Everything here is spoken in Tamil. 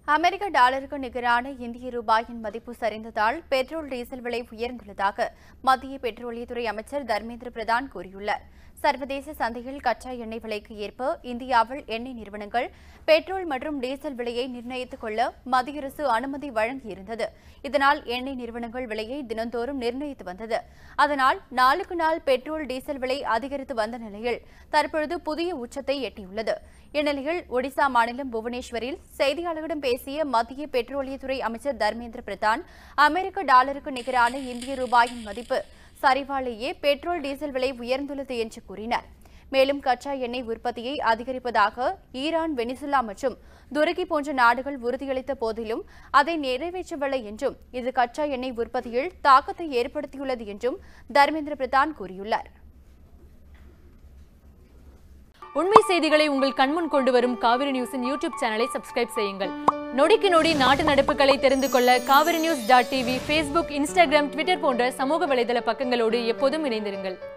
அமெரிக்க டாலருக்கு நிகரான இந்திய ரூபாயின் மதிப்பு சரிந்ததால் பெட்ரோல் டீசல் விலை உயர்ந்துள்ளதாக மத்திய பெட்ரோலியத்துறை அமைச்சர் தர்மேந்திர பிரதான் கூறியுள்ளார் சர்வதேச சந்தையில் கச்சா எண்ணெய் விலைக்கு ஏற்ப இந்தியாவில் எண்ணெய் நிறுவனங்கள் பெட்ரோல் மற்றும் டீசல் விலையை நிர்ணயித்துக் கொள்ள மத்திய அரசு அனுமதி வழங்கியிருந்தது இதனால் எண்ணெய் நிறுவனங்கள் விலையை தினந்தோறும் நிர்ணயித்து வந்தது அதனால் நாளுக்கு நாள் பெட்ரோல் டீசல் விலை அதிகரித்து வந்த நிலையில் தற்பொழுது புதிய உச்சத்தை எட்டியுள்ளது இந்நிலையில் ஒடிசா மாநிலம் புவனேஸ்வரில் செய்தியாளர்களிடம் பேசிய மத்திய பெட்ரோலியத்துறை அமைச்சர் தர்மேந்திர பிரதான் அமெரிக்க டாலருக்கு நிகரான இந்திய ரூபாயின் மதிப்பு சரிவாலேயே பெட்ரோல் டீசல் விலை உயர்ந்துள்ளது என்று கூறினார் மேலும் கச்சா எண்ணெய் உற்பத்தியை அதிகரிப்பதாக ஈரான் வெனிசுலா மற்றும் துருக்கி போன்ற நாடுகள் உறுதியளித்த போதிலும் அதை நிறைவேற்றவில்லை என்றும் இது கச்சா எண்ணெய் உற்பத்தியில் தாக்கத்தை ஏற்படுத்தியுள்ளது என்றும் தர்மேந்திர பிரதான் கூறியுள்ளார் உண்மை செய்திகளை உங்கள் கண்முன் கொண்டு வரும் காவிரி நியூஸின் யூடியூப் சேனலை சப்ஸ்கிரைப் செய்யுங்கள் நொடிக்கு நொடி நாட்டு நடப்புகளை தெரிந்து கொள்ள Kaveri news dot TV Facebook Instagram Twitter போன்ற சமூக வலைதள பக்கங்களோடு எப்போதும் இணைந்திருங்கள்